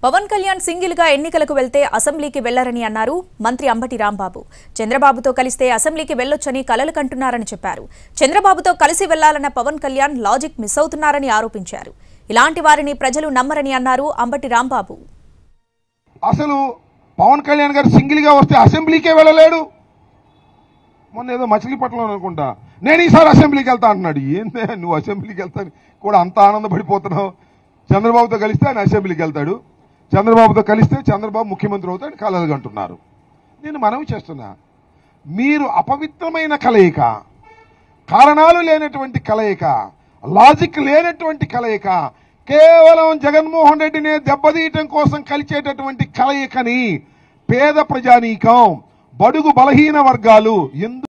Pawan Kalyan single గా ఎన్నికలకు వెళ్తే అసెంబ్లీకి వెళ్లరని అన్నారు మంత్రి అంబటి రాంబాబు చంద్రబాబుతో కలిస్తే అసెంబ్లీకి వెళ్లొచ్చని కలలు కంటున్నారని చెప్పారు చంద్రబాబుతో కలిసి వెళ్లాలన్న పవన్ కళ్యాణ్ లాజిక్ మిస్ అవుతున్నారని ఆరోపించారు ఇలాంటి వారిని ప్రజలు నమ్మరని అన్నారు అంబటి రాంబాబు అసలు పవన్ కళ్యాణ్ గారు సింగిల్ గా వస్తే అసెంబ్లీకే వెళ్ళలేడు మొన్న ఏదో మచిలీపట్నం అనుకుంటా నేను ఈసారి అసెంబ్లీకి వెళ్తా అంటున్నాడు ఏందే నువ్వు అసెంబ్లీకి వెళ్తాను కూడా అంత ఆనందపడిపోతున్నావు చంద్రబాబుతో కలిస్తే ఆయన అసెంబ్లీకి వెళ్తాడు చంద్రబాబుతో కలిస్తే చంద్రబాబు ముఖ్యమంత్రి అవుతాడు కలలు అంటున్నారు నేను మనవి చేస్తున్నా మీరు అపవిత్రమైన కలయిక కారణాలు లేనటువంటి కలయిక లాజిక్ లేనటువంటి కలయిక కేవలం జగన్మోహన్ రెడ్డిని దెబ్బతీయటం కోసం కలిచేటటువంటి కలయికని పేద ప్రజానీకం బడుగు బలహీన వర్గాలు ఎందుకు